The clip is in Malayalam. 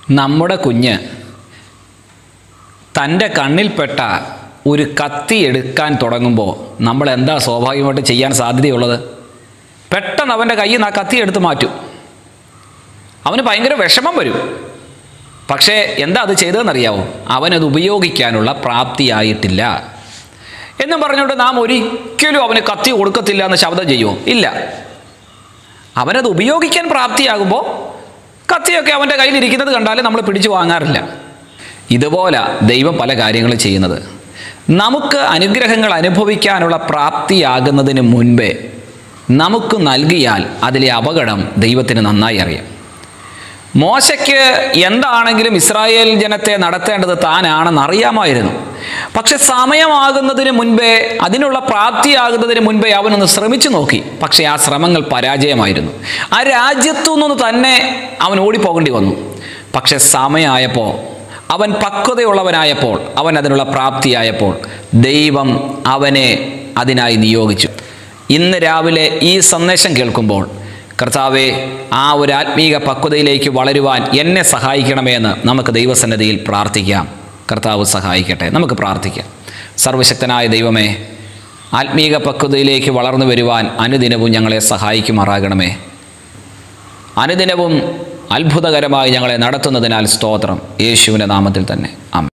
നമ്മുടെ കുഞ്ഞ് തൻ്റെ കണ്ണിൽപ്പെട്ട ഒരു കത്തി എടുക്കാൻ തുടങ്ങുമ്പോൾ നമ്മൾ എന്താ സ്വാഭാവികമായിട്ട് ചെയ്യാൻ സാധ്യതയുള്ളത് പെട്ടെന്ന് അവൻ്റെ കയ്യിൽ നിന്ന് ആ കത്തി എടുത്ത് മാറ്റും അവന് ഭയങ്കര വിഷമം വരും പക്ഷേ എന്താ അത് ചെയ്തതെന്നറിയാവോ അവനത് ഉപയോഗിക്കാനുള്ള പ്രാപ്തിയായിട്ടില്ല എന്നും പറഞ്ഞുകൊണ്ട് നാം ഒരിക്കലും അവന് കത്തി കൊടുക്കത്തില്ല എന്ന് ശബ്ദം ചെയ്യുമോ ഇല്ല അവനത് ഉപയോഗിക്കാൻ പ്രാപ്തിയാകുമ്പോൾ കത്തിയൊക്കെ അവൻ്റെ കയ്യിലിരിക്കുന്നത് കണ്ടാൽ നമ്മൾ പിടിച്ചു വാങ്ങാറില്ല ഇതുപോലെ ദൈവം പല കാര്യങ്ങളും ചെയ്യുന്നത് നമുക്ക് അനുഗ്രഹങ്ങൾ അനുഭവിക്കാനുള്ള പ്രാപ്തിയാകുന്നതിന് മുൻപേ നമുക്ക് നൽകിയാൽ അതിലെ അപകടം ദൈവത്തിന് നന്നായി അറിയാം മോശയ്ക്ക് എന്താണെങ്കിലും ഇസ്രായേൽ ജനത്തെ നടത്തേണ്ടത് താനാണെന്ന് അറിയാമായിരുന്നു പക്ഷെ സമയമാകുന്നതിന് മുൻപേ അതിനുള്ള പ്രാപ്തിയാകുന്നതിന് മുൻപേ അവനൊന്ന് ശ്രമിച്ചു നോക്കി പക്ഷേ ആ ശ്രമങ്ങൾ പരാജയമായിരുന്നു ആ രാജ്യത്തു നിന്ന് തന്നെ അവൻ ഓടിപ്പോകേണ്ടി വന്നു പക്ഷെ സമയമായപ്പോൾ അവൻ പക്വതയുള്ളവനായപ്പോൾ അവൻ അതിനുള്ള പ്രാപ്തിയായപ്പോൾ ദൈവം അവനെ അതിനായി നിയോഗിച്ചു ഇന്ന് രാവിലെ ഈ സന്ദേശം കേൾക്കുമ്പോൾ കർത്താവെ ആ ഒരു ആത്മീക പക്വതയിലേക്ക് വളരുവാൻ എന്നെ സഹായിക്കണമേ എന്ന് നമുക്ക് ദൈവസന്നദ്ധിയിൽ പ്രാർത്ഥിക്കാം കർത്താവ് സഹായിക്കട്ടെ നമുക്ക് പ്രാർത്ഥിക്കാം സർവശക്തനായ ദൈവമേ ആത്മീക പക്വതയിലേക്ക് വളർന്നു വരുവാൻ അനുദിനവും ഞങ്ങളെ സഹായിക്കുമാറാകണമേ അനുദിനവും അത്ഭുതകരമായി ഞങ്ങളെ നടത്തുന്നതിനാൽ സ്തോത്രം യേശുവിൻ്റെ നാമത്തിൽ തന്നെ ആമേൻ